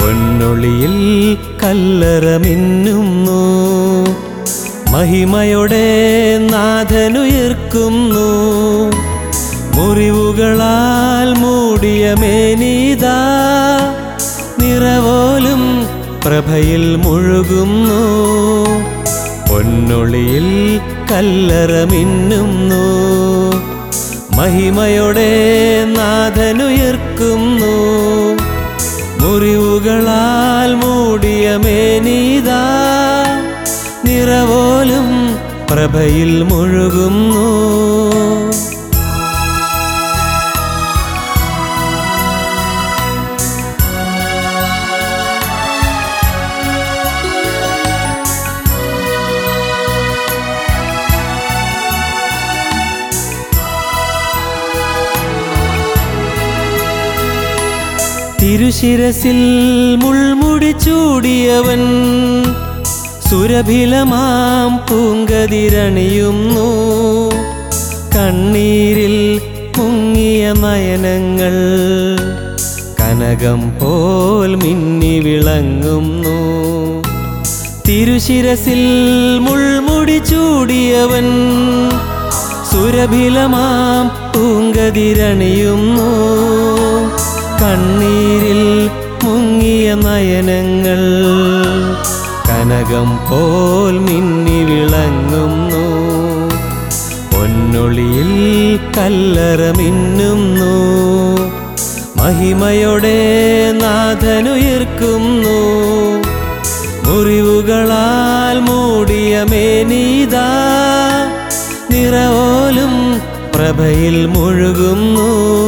പൊന്നൊളിയിൽ കല്ലറ മിന്നുന്നു മഹിമയുടെ നാഥനുയർക്കുന്നു മുറിവുകളാൽ മൂടിയ മേനീതാ നിറവോലും പ്രഭയിൽ മുഴുകുന്നു പൊന്നൊളിയിൽ കല്ലറ മിന്നുന്നു മഹിമയുടെ നാഥനുയർക്കുന്നു മുറിവുകളാൽ മൂടിയ മേനീതാ നിറവോലും പ്രഭയിൽ മുഴുകുന്നു തിരുശിരസിൽ മുൾമുടി ചൂടിയവൻ സുരഭിലമാം പൂങ്കതിരണിയുന്നു കണ്ണീരിൽ മുങ്ങിയ നയനങ്ങൾ കനകം പോൽ മിന്നി വിളങ്ങുന്നു തിരുശിരസിൽ മുൾമുടി ചൂടിയവൻ സുരഭിലമാം പൂങ്കതിരണിയുന്നു കണ്ണീരിൽ മുങ്ങിയ നയനങ്ങൾ കനകം പോൽ മിന്നി വിളങ്ങുന്നു പൊന്നൊളിയിൽ കല്ലറ മിന്നുന്നു മഹിമയുടെ നാഥനുയർക്കുന്നു മുറിവുകളാൽ മൂടിയ മേനീതാ നിറവോലും പ്രഭയിൽ മുഴുകുന്നു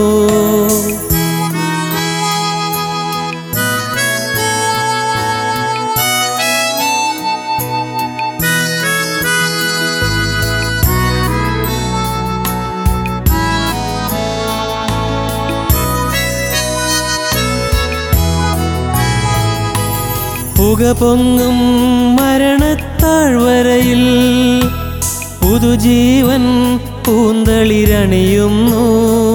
പുക പൊങ്ങും മരണത്താഴ്വരയിൽ പുതുജീവൻ പൂന്തളിരണിയുന്നു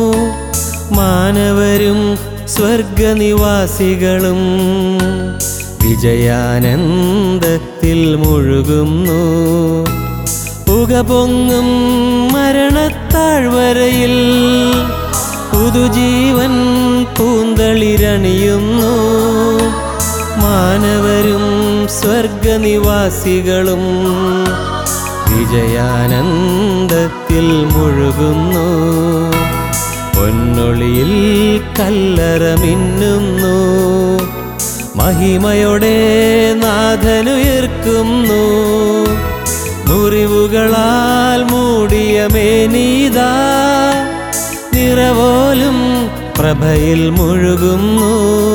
മാനവരും സ്വർഗനിവാസികളും വിജയാനന്ദത്തിൽ മുഴുകുന്നു പുക പൊങ്ങും മരണത്താഴ്വരയിൽ പുതുജീവൻ പൂന്തളിരണിയുന്നു മാനവരും സ്വർഗനിവാസികളും വിജയാനന്ദത്തിൽ മുഴുകുന്നു പൊന്നൊളിയിൽ കല്ലറ മിന്നുന്നു മഹിമയുടെ നാഥനുയർക്കുന്നു മുറിവുകളാൽ മൂടിയ മേനീതാ നിറവോലും പ്രഭയിൽ മുഴുകുന്നു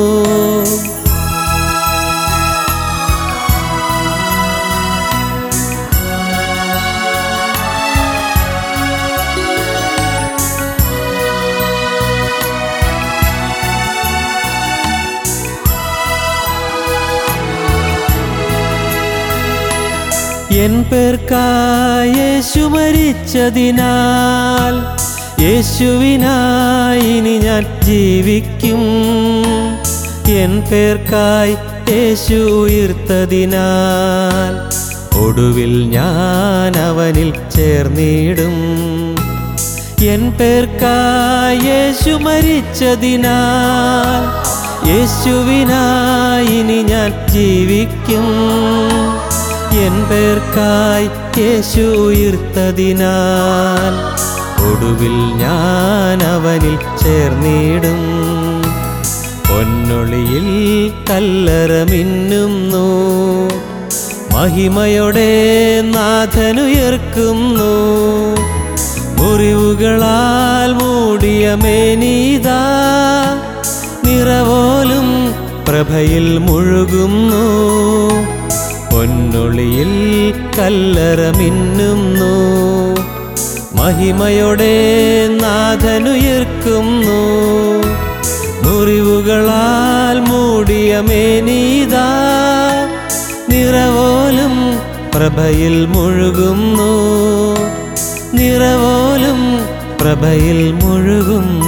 എൻ പേർക്കായി യേശു മരിച്ചതിനാൽ യേശുവിനായി ഇനി ഞാൻ ജീവിക്കും എൻ പേർക്കായി യേശു ഉയർത്തതിനാൽ ഒടുവിൽ ഞാൻ അവനിൽ ചേർന്നിടും എൻ പേർക്കായി യേശു മരിച്ചതിനാൽ യേശുവിനായി ഇനി ഞാൻ ജീവിക്കും എൻ പേർക്കായി യേശു ഉയർത്തതിനാൽ ഒടുവിൽ ഞാൻ അവനിൽ ചേർന്നിടും പൊന്നൊളിയിൽ കല്ലറ മിന്നുന്നു മഹിമയുടെ നാഥനുയർക്കുന്നു മുറിവുകളാൽ മൂടിയ മേനീതാ നിറവോലും പ്രഭയിൽ മുഴുകുന്നു പൊന്നൊളിയിൽ കല്ലറ മിന്നുന്നു മഹിമയുടെ നാഥനുയർക്കുന്നു മുറിവുകളാൽ മൂടിയ മേനീതാ നിറവോലും പ്രഭയിൽ മുഴുകുന്നു നിറവോലും പ്രഭയിൽ മുഴുകുന്നു